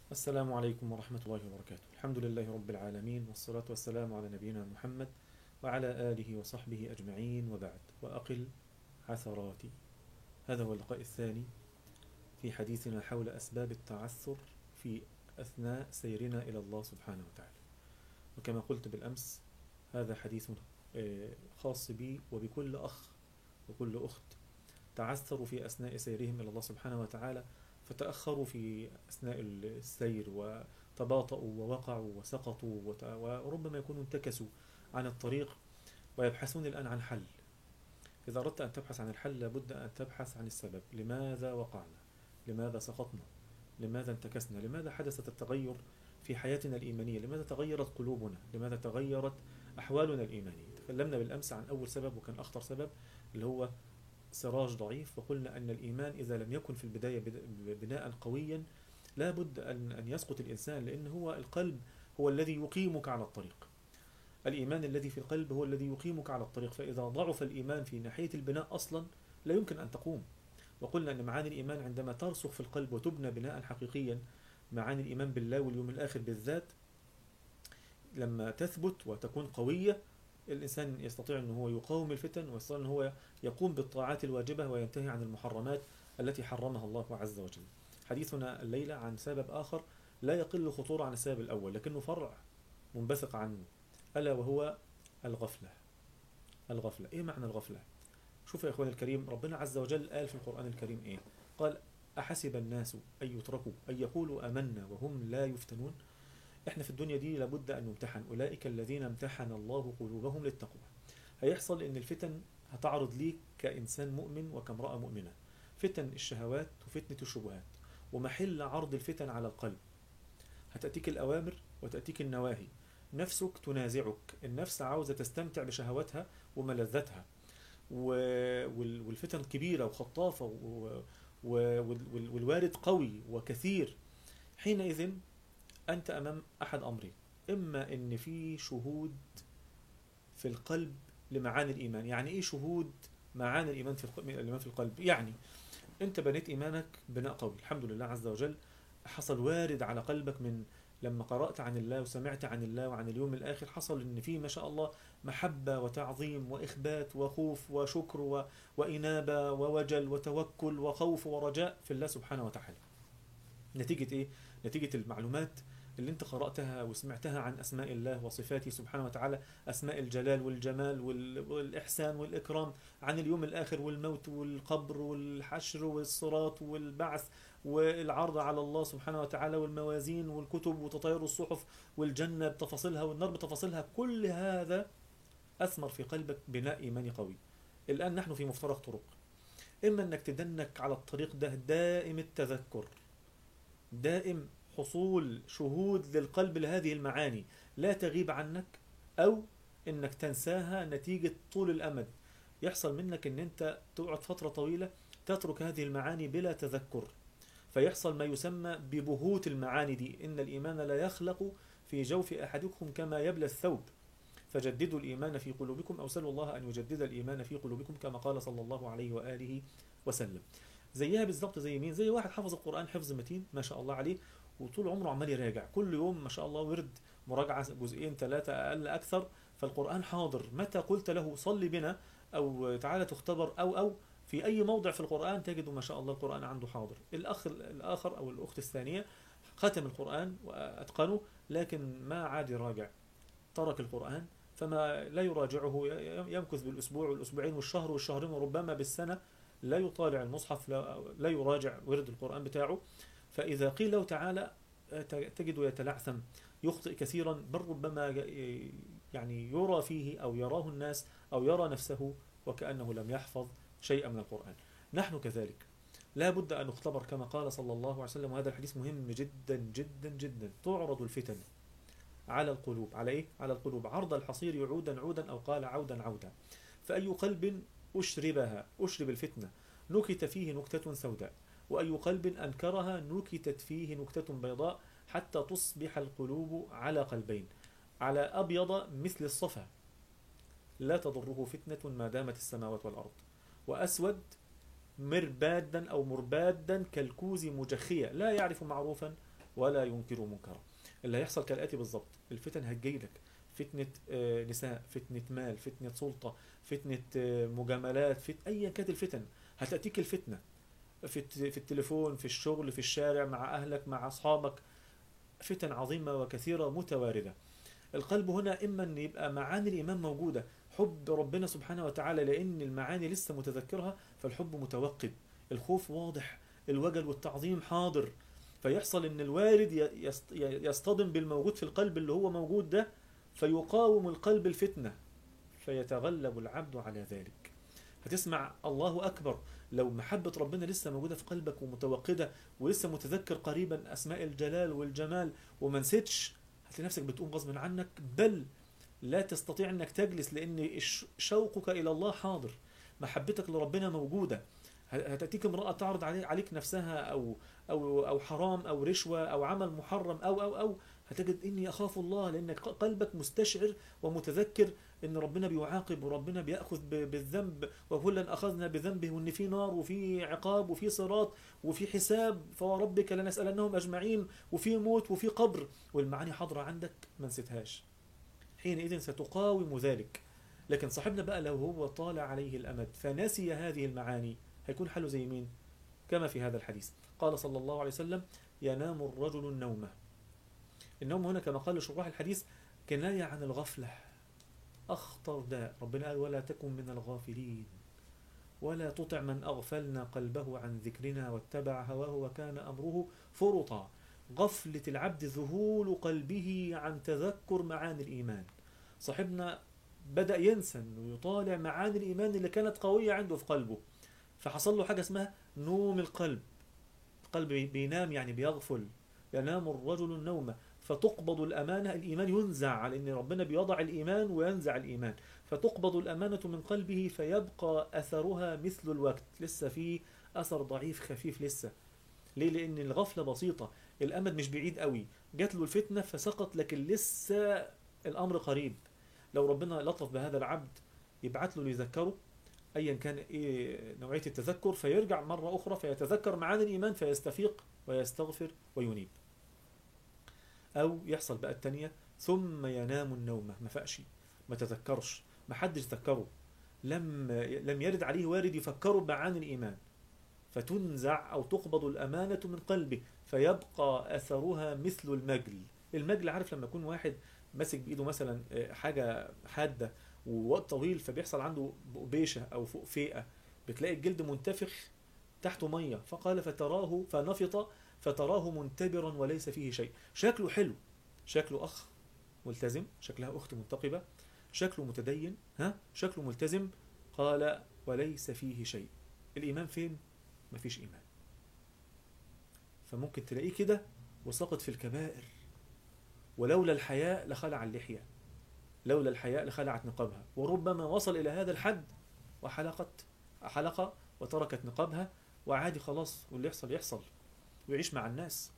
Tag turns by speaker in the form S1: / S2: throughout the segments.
S1: السلام عليكم ورحمة الله وبركاته الحمد لله رب العالمين والصلاة والسلام على نبينا محمد وعلى آله وصحبه أجمعين وبعد وأقل عثراتي هذا هو اللقاء الثاني في حديثنا حول أسباب التعثر في أثناء سيرنا إلى الله سبحانه وتعالى وكما قلت بالأمس هذا حديث آه، خاص بي وبكل أخ وكل أخت تعثروا في أثناء سيرهم إلى الله سبحانه وتعالى فتأخروا في أثناء السير وتباطؤوا ووقعوا وسقطوا وت- وربما يكونوا انتكسوا عن الطريق ويبحثون الآن عن حل إذا أردت أن تبحث عن الحل لابد أن تبحث عن السبب لماذا وقعنا لماذا سقطنا لماذا انتكسنا لماذا حدث التغير في حياتنا الإيمانية لماذا تغيرت قلوبنا لماذا تغيرت أحوالنا الإيمانية تكلمنا بالأمس عن أول سبب وكان أخطر سبب اللي هو سراج ضعيف وقلنا أن الإيمان إذا لم يكن في البداية بد- بناء قويا لا بد أن أن يسقط الإنسان لأن هو القلب هو الذي يقيمك على الطريق الإيمان الذي في القلب هو الذي يقيمك على الطريق فإذا ضعف الإيمان في ناحية البناء أصلا لا يمكن أن تقوم وقلنا أن معاني الإيمان عندما ترسخ في القلب وتبنى بناء حقيقيا معاني الإيمان بالله واليوم الآخر بالذات لما تثبت وتكون قوية الإنسان يستطيع أن هو يقاوم الفتن ويستطيع أن هو يقوم بالطاعات الواجبة وينتهي عن المحرمات التي حرمها الله عز وجل حديثنا الليلة عن سبب آخر لا يقل خطورة عن السبب الأول لكنه فرع منبثق عنه ألا وهو الغفلة الغفلة إيه معنى الغفلة شوف يا إخواني الكريم ربنا عز وجل قال في القرآن الكريم إيه قال أحسب الناس أن يتركوا أن يقولوا آمنا وهم لا يفتنون إحنا في الدنيا دي لابد أن نمتحن أولئك الذين امتحن الله قلوبهم للتقوى هيحصل إن الفتن هتعرض ليك كإنسان مؤمن وكامرأة مؤمنة فتن الشهوات وفتنة الشبهات ومحل عرض الفتن على القلب هتأتيك الأوامر وتأتيك النواهي نفسك تنازعك النفس عاوزة تستمتع بشهواتها وملذاتها و- وال- والفتن كبيرة وخطافة و- و- وال- وال- والوارد قوي وكثير حينئذ أنت أمام أحد أمرين إما إن في شهود في القلب لمعاني الإيمان يعني إيه شهود معاني الإيمان في الق- الإيمان في القلب يعني أنت بنيت إيمانك بناء قوي الحمد لله عز وجل حصل وارد على قلبك من لما قرأت عن الله وسمعت عن الله وعن اليوم الآخر حصل إن في ما شاء الله محبة وتعظيم وإخبات وخوف وشكر و... وإنابة ووجل وتوكل وخوف ورجاء في الله سبحانه وتعالى نتيجة إيه؟ نتيجة المعلومات اللي انت قرأتها وسمعتها عن أسماء الله وصفاته سبحانه وتعالى أسماء الجلال والجمال وال... والإحسان والإكرام عن اليوم الآخر والموت والقبر والحشر والصراط والبعث والعرض على الله سبحانه وتعالى والموازين والكتب وتطاير الصحف والجنة بتفاصيلها والنار بتفاصيلها كل هذا أثمر في قلبك بناء إيماني قوي الآن نحن في مفترق طرق إما أنك تدنك على الطريق ده دائم التذكر دائم حصول شهود للقلب لهذه المعاني لا تغيب عنك أو أنك تنساها نتيجة طول الأمد يحصل منك أن أنت تقعد فترة طويلة تترك هذه المعاني بلا تذكر فيحصل ما يسمى ببهوت المعاني دي إن الإيمان لا يخلق في جوف أحدكم كما يبلى الثوب فجددوا الإيمان في قلوبكم أو سلوا الله أن يجدد الإيمان في قلوبكم كما قال صلى الله عليه وآله وسلم زيها بالظبط زي مين زي واحد حفظ القرآن حفظ متين ما شاء الله عليه وطول عمره عمال يراجع كل يوم ما شاء الله ورد مراجعة جزئين ثلاثة أقل أكثر فالقرآن حاضر متى قلت له صل بنا أو تعالى تختبر أو أو في أي موضع في القرآن تجد ما شاء الله القرآن عنده حاضر الأخ الآخر أو الأخت الثانية ختم القرآن وأتقنه لكن ما عاد يراجع ترك القرآن فما لا يراجعه يمكث بالأسبوع والأسبوعين والشهر والشهرين وربما بالسنة لا يطالع المصحف لا, لا يراجع ورد القرآن بتاعه فإذا قيل له تعالى تجده يتلعثم يخطئ كثيرا بل ربما يعني يرى فيه أو يراه الناس أو يرى نفسه وكأنه لم يحفظ شيئا من القرآن نحن كذلك لا بد أن نختبر كما قال صلى الله عليه وسلم وهذا الحديث مهم جدا جدا جدا تعرض الفتن على القلوب على إيه؟ على القلوب عرض الحصير يعودا عودا أو قال عودا عودا فأي قلب أشربها أشرب الفتنة نكت فيه نكتة سوداء وأي قلب أنكرها نكتت فيه نكتة بيضاء حتى تصبح القلوب على قلبين على أبيض مثل الصفا لا تضره فتنة ما دامت السماوات والأرض وأسود مربادا أو مربادا كالكوز مجخية لا يعرف معروفا ولا ينكر منكرا اللي هيحصل كالآتي بالظبط الفتن هتجيلك فتنة آه، نساء فتنة مال فتنة سلطة فتنة آه، مجاملات فت... أيا كانت الفتن هتأتيك الفتنة في الت- في التليفون في الشغل في الشارع مع أهلك مع أصحابك فتن عظيمة وكثيرة متواردة القلب هنا إما أن يبقى معاني الإيمان موجودة حب ربنا سبحانه وتعالى لأن المعاني لسه متذكرها فالحب متوقد الخوف واضح الوجل والتعظيم حاضر فيحصل ان الوارد ي- يست- يصطدم بالموجود في القلب اللي هو موجود ده فيقاوم القلب الفتنة فيتغلب العبد على ذلك هتسمع الله أكبر لو محبة ربنا لسه موجودة في قلبك ومتوقدة ولسه متذكر قريبا أسماء الجلال والجمال وما نسيتش هتلاقي نفسك بتقوم غصب عنك بل لا تستطيع انك تجلس لان الش- شوقك الى الله حاضر محبتك لربنا موجودة ه- هتأتيك امرأة تعرض علي- عليك نفسها أو أو أو حرام أو رشوة أو عمل محرم أو أو أو هتجد إني أخاف الله لأنك ق- قلبك مستشعر ومتذكر إن ربنا بيعاقب وربنا بيأخذ ب- بالذنب وكلا أخذنا بذنبه وإن في نار وفي عقاب وفي صراط وفي حساب فوربك لنسألنهم أجمعين وفي موت وفي قبر والمعاني حاضرة عندك ما نسيتهاش حينئذ ستقاوم ذلك لكن صاحبنا بقى لو هو طال عليه الأمد فنسي هذه المعاني هيكون حاله زي مين كما في هذا الحديث قال صلى الله عليه وسلم ينام الرجل النوم النوم هنا كما قال شراح الحديث كناية عن الغفلة أخطر داء ربنا قال ولا تكن من الغافلين ولا تطع من أغفلنا قلبه عن ذكرنا واتبع هواه وكان أمره فرطا غفلة العبد ذهول قلبه عن تذكر معاني الإيمان صاحبنا بدأ ينسى أنه يطالع معاني الإيمان اللي كانت قوية عنده في قلبه فحصل له حاجة اسمها نوم القلب القلب بينام يعني بيغفل ينام الرجل النوم فتقبض الأمانة الإيمان ينزع على أن ربنا بيضع الإيمان وينزع الإيمان فتقبض الأمانة من قلبه فيبقى أثرها مثل الوقت لسه في أثر ضعيف خفيف لسه ليه لأن الغفلة بسيطة الأمد مش بعيد قوي جات له الفتنة فسقط لكن لسه الأمر قريب لو ربنا لطف بهذا العبد يبعت له ليذكره ايا كان ايه نوعيه التذكر فيرجع مره اخرى فيتذكر معاني الايمان فيستفيق ويستغفر وينيب او يحصل بقى التانية ثم ينام النوم ما فاقش ما تذكرش ما حدش ذكره لم لم يرد عليه وارد يفكره بمعاني الايمان فتنزع او تقبض الامانه من قلبه فيبقى اثرها مثل المجل المجل عارف لما يكون واحد ماسك بايده مثلا حاجه حاده ووقت طويل فبيحصل عنده بيشة أو فوق فيئة بتلاقي الجلد منتفخ تحته مية فقال فتراه فنفط فتراه منتبرا وليس فيه شيء شكله حلو شكله أخ ملتزم شكلها أخت منتقبة شكله متدين ها شكله ملتزم قال وليس فيه شيء الإيمان فين مفيش إيمان فممكن تلاقيه كده وسقط في الكبائر ولولا الحياء لخلع اللحيه لولا الحياء لخلعت نقابها وربما وصل إلى هذا الحد وحلقت حلقة وتركت نقابها وعادي خلاص واللي يحصل يحصل ويعيش مع الناس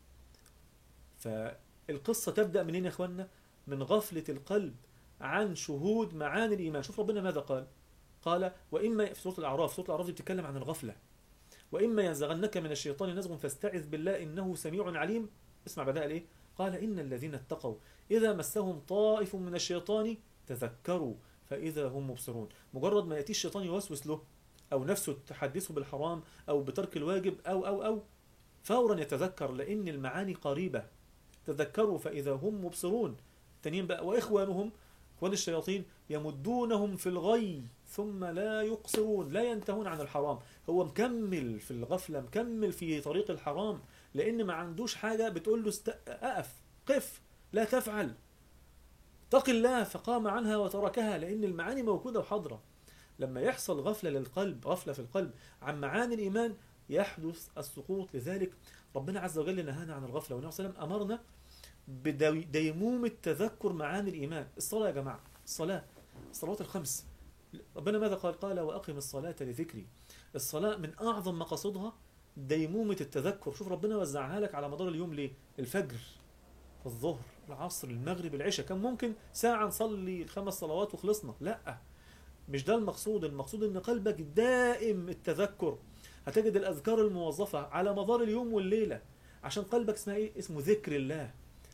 S1: فالقصة تبدأ منين يا إخوانا من غفلة القلب عن شهود معاني الإيمان شوف ربنا ماذا قال قال وإما في سورة الأعراف سورة الأعراف دي بتتكلم عن الغفلة وإما ينزغنك من الشيطان نزغ فاستعذ بالله إنه سميع عليم اسمع بدأ ليه قال إن الذين اتقوا إذا مسهم طائف من الشيطان تذكروا فإذا هم مبصرون مجرد ما يأتي الشيطان يوسوس له أو نفسه تحدثه بالحرام أو بترك الواجب أو أو أو فورا يتذكر لأن المعاني قريبة تذكروا فإذا هم مبصرون التانيين بقى وإخوانهم إخوان الشياطين يمدونهم في الغي ثم لا يقصرون لا ينتهون عن الحرام هو مكمل في الغفلة مكمل في طريق الحرام لأن ما عندوش حاجة بتقول له است... أقف قف لا تفعل اتق الله فقام عنها وتركها لأن المعاني موجودة وحاضرة لما يحصل غفلة للقلب غفلة في القلب عن معاني الإيمان يحدث السقوط لذلك ربنا عز وجل نهانا عن الغفلة والنبي صلى الله عليه وسلم أمرنا بديمومة تذكر معاني الإيمان الصلاة يا جماعة الصلاة الصلوات الخمس ربنا ماذا قال قال وأقم الصلاة لذكري الصلاة من أعظم مقاصدها ديمومة التذكر شوف ربنا وزعها لك على مدار اليوم ليه الفجر الظهر العصر المغرب العشاء كان ممكن ساعة نصلي الخمس صلوات وخلصنا لا مش ده المقصود المقصود ان قلبك دائم التذكر هتجد الاذكار الموظفة على مدار اليوم والليلة عشان قلبك اسمها ايه اسمه ذكر الله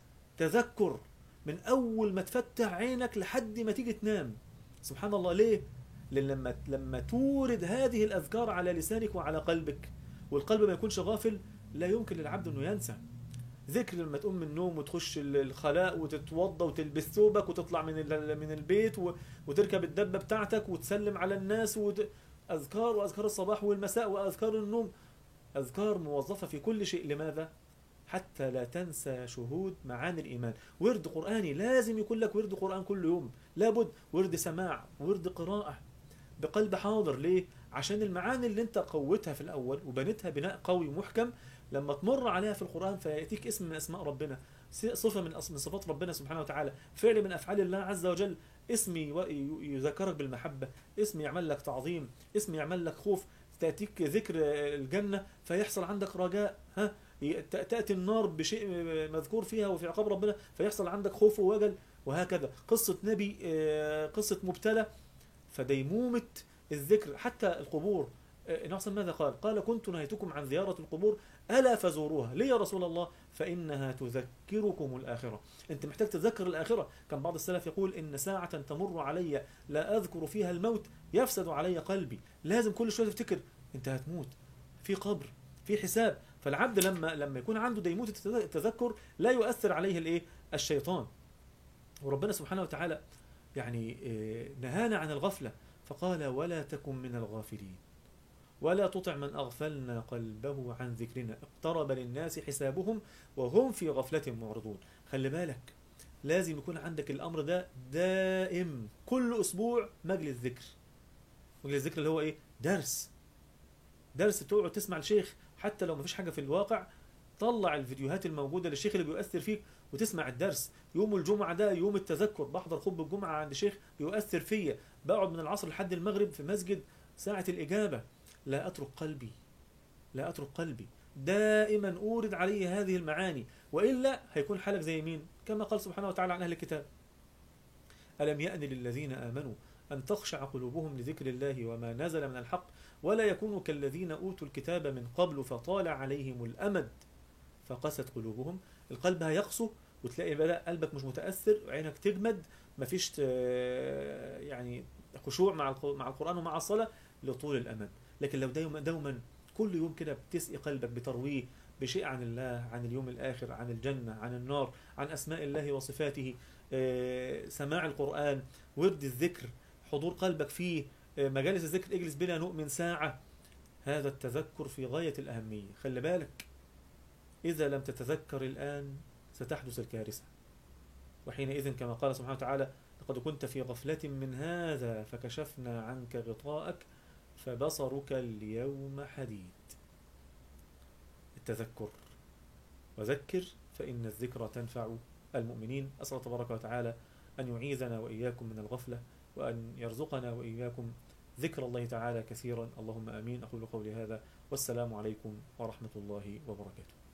S1: تذكر من اول ما تفتح عينك لحد ما تيجي تنام سبحان الله ليه لان لما لما تورد هذه الاذكار على لسانك وعلى قلبك والقلب ما يكونش غافل لا يمكن للعبد انه ينسى ذكر لما تقوم من النوم وتخش ال- الخلاء وتتوضى وتلبس ثوبك وتطلع من ال- من البيت و- وتركب الدبه بتاعتك وتسلم على الناس وت... اذكار واذكار الصباح والمساء واذكار النوم اذكار موظفه في كل شيء لماذا حتى لا تنسى شهود معاني الايمان ورد قراني لازم يكون لك ورد قران كل يوم لابد ورد سماع ورد قراءه بقلب حاضر ليه عشان المعاني اللي انت قوتها في الاول وبنيتها بناء قوي محكم لما تمر عليها في القران فياتيك اسم من اسماء ربنا صفه من أص- من صفات ربنا سبحانه وتعالى فعل من افعال الله عز وجل اسم يو- ي- يذكرك بالمحبه اسم يعمل لك تعظيم اسم يعمل لك خوف تاتيك ذكر الجنه فيحصل عندك رجاء ها ي- ت- تاتي النار بشيء مذكور فيها وفي عقاب ربنا فيحصل عندك خوف ووجل وهكذا قصه نبي آه، قصه مبتلى فديمومه الذكر حتى القبور آه، النبي صلى الله عليه وسلم ماذا قال؟ قال كنت نهيتكم عن زيارة القبور ألا فزوروها ليه يا رسول الله؟ فإنها تذكركم الآخرة أنت محتاج تتذكر الآخرة كان بعض السلف يقول إن ساعة تمر علي لا أذكر فيها الموت يفسد علي قلبي لازم كل شوية تفتكر أنت هتموت في قبر في حساب فالعبد لما لما يكون عنده ديموت التذكر لا يؤثر عليه الايه الشيطان وربنا سبحانه وتعالى يعني آه، نهانا عن الغفلة فقال ولا تكن من الغافلين ولا تطع من أغفلنا قلبه عن ذكرنا اقترب للناس حسابهم وهم في غفلة معرضون خلي بالك لازم يكون عندك الأمر ده دائم كل أسبوع مجلس ذكر مجلس ذكر اللي هو إيه درس درس تقعد تسمع الشيخ حتى لو مفيش حاجة في الواقع طلع الفيديوهات الموجودة للشيخ اللي بيؤثر فيك وتسمع الدرس يوم الجمعة ده يوم التذكر بحضر خطبة الجمعة عند شيخ بيؤثر فيا بقعد من العصر لحد المغرب في مسجد ساعة الإجابة لا أترك قلبي لا أترك قلبي دائما أورد عليه هذه المعاني وإلا هيكون حالك زي مين كما قال سبحانه وتعالى عن أهل الكتاب ألم يأن للذين آمنوا أن تخشع قلوبهم لذكر الله وما نزل من الحق ولا يكونوا كالذين أوتوا الكتاب من قبل فطال عليهم الأمد فقست قلوبهم القلب هيقسو وتلاقي بدأ قلبك مش متأثر عينك تجمد مفيش ت- يعني خشوع مع الق- مع القرآن ومع الصلاة لطول الأمد لكن لو دوما دوما كل يوم كده بتسقي قلبك بترويه بشيء عن الله عن اليوم الآخر عن الجنة عن النار عن أسماء الله وصفاته آه، سماع القرآن ورد الذكر حضور قلبك فيه آه، مجالس الذكر اجلس بنا نؤمن ساعة هذا التذكر في غاية الأهمية خلي بالك إذا لم تتذكر الآن ستحدث الكارثة وحينئذ كما قال سبحانه وتعالى لقد كنت في غفلة من هذا فكشفنا عنك غطاءك فبصرك اليوم حديد التذكر وذكر فإن الذكرى تنفع المؤمنين أسأل الله تبارك وتعالى أن يعيذنا وإياكم من الغفلة وأن يرزقنا وإياكم ذكر الله تعالى كثيرا اللهم آمين أقول قولي هذا والسلام عليكم ورحمة الله وبركاته